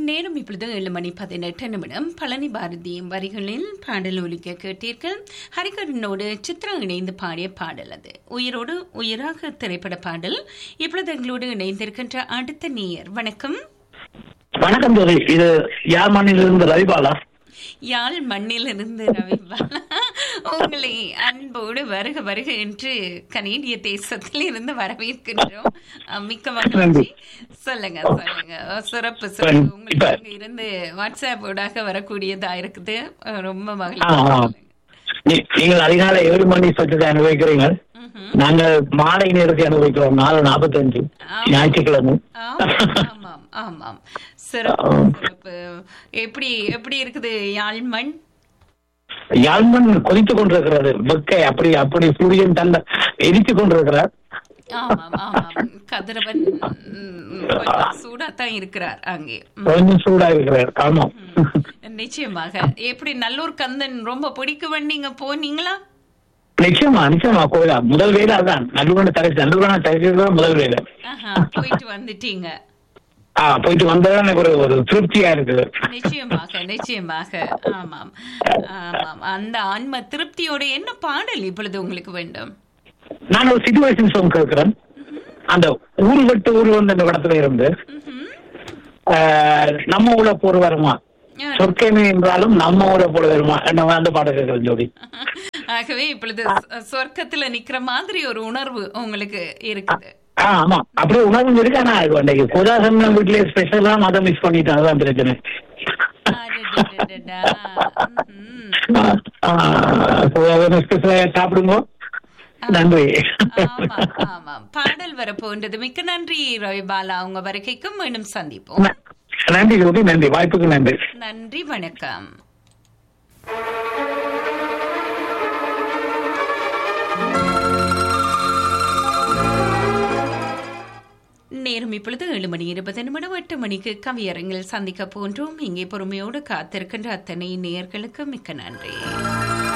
நேரம் இப்பொழுது ஏழு மணி பதினெட்டு நிமிடம் பழனி பாரதியின் வரிகளில் பாடல் ஒலிக்க கேட்டீர்கள் ஹரிகரனோடு சித்ரா இணைந்து பாடிய பாடல் அது உயிரோடு உயிராக திரைப்பட பாடல் இப்பொழுது எங்களோடு இணைந்திருக்கின்ற அடுத்த நேயர் வணக்கம் வணக்கம் ஜோதி இது யார் மாநிலிருந்து ரவிபாலா யாழ் மண்ணிலிருந்து ரவிபாலா உங்களை அன்போடு வருக வருக என்று கனேடிய தேசத்தில் இருந்து வரவேற்கின்றோம் அஹ், மிக்க மகிழ்ச்சி சொல்லுங்க சொல்லுங்க சிறப்பு சிறப்பு உங்களுக்கு அங்க இருந்து வாட்ஸ்அப் ஊடாக வரக்கூடியதா இருக்குது அஹ், ரொம்ப ஆ, மகிழ்ச்சி ஆ. நீ- நீங்கள் அதிகாலை ஏழு மணி சொச்சத்தை அனுபவிக்கிறீங்க ம்ஹும். நாங்கள் மாலை நேரத்தை அனுபவிக்கிறோம் நாலு நாற்பத்தஞ்சு ஆமா. ஞாயிற்றுக்கிழமை ஆமாம் ஆமாம் ஆமாம் சிறப்பு சிறப்பு எப்படி எப்படி இருக்குது யாழ் மண் யாழ்மண் கொதித்துக் கொண்டிருக்கிறது வெக்கை அப்படி அப்படி சூரியன் தன்னை எரித்துக் கொண்டிருக்கிறார் ஆமாம் ஆமாம் கதிரவன் ம், கொஞ்சம் சூடாத்தான் இருக்கிறார் அங்கே ம், கொஞ்சம் சூடா இருக்கிறார் ஆமாம் நிச்சயமாக எப்படி நல்லூர் கந்தன் ரொம்ப பிடிக்கும் நீங்க போனீங்களா நிச்சயமா நிச்சயமா கோயிலா முதல் வேலை அதான் நல்லூரான தலை நல்லூரான தரிசிக்கிறது முதல் வேலை ஆஹா, போயிட்டு வந்துட்டீங்க ஆ போயிட்டு வந்ததான் எனக்கு ஒரு ஒரு திருப்தியா இருக்குது நிச்சயமாக நிச்சயமாக ஆமாம் ஆமாம் அந்த ஆன்ம திருப்தியோட என்ன பாடல் இப்பொழுது உங்களுக்கு வேண்டும் நான் ஒரு சிச்சுவேஷன் சாங் கேட்கிறேன் அந்த ஊரு விட்டு ஊர் வந்து அந்த இடத்துல இருந்து ம்ஹும். ஆஹ், நம்ம ஊர போர் வருமா ஆ. சொர்க்கமே என்றாலும் நம்ம ஊர போல வருமா என்ன அந்த பாடம் கேட்கிறேன் ஜோடி ஆகவே இப்பொழுது சொ- சொர்க்கத்துல நிக்கிற மாதிரி ஒரு உணர்வு உங்களுக்கு இருக்குது ஆ ஆமா அப்படியே உணர்வு இருக்கு ஆனா அது அன்னைக்கு கோதாசன் வீட்ல ஸ்பெஷலா மதம் மிஸ் பண்ணிட்டேன் அதுதான் பிரச்சனை அடடடடடா. ம்ஹும். ஸ்பெஷலா சாப்பிடுங்க நன்றி ஆமாம் ஆமாம் பாடல் வரப்போன்றது மிக்க நன்றி ரவி பாலா உங்க வருகைக்கும் மீண்டும் சந்திப்போம் ந- நன்றி ஜோதி நன்றி வாய்ப்புக்கு நன்றி நன்றி வணக்கம் நேரம் இப்பொழுது ஏழு மணி இருபது நிமிடம் எட்டு மணிக்கு கவியரங்கில் சந்திக்க போன்றோம் இங்கே பொறுமையோடு காத்திருக்கின்ற அத்தனை நேயர்களுக்கு மிக்க நன்றி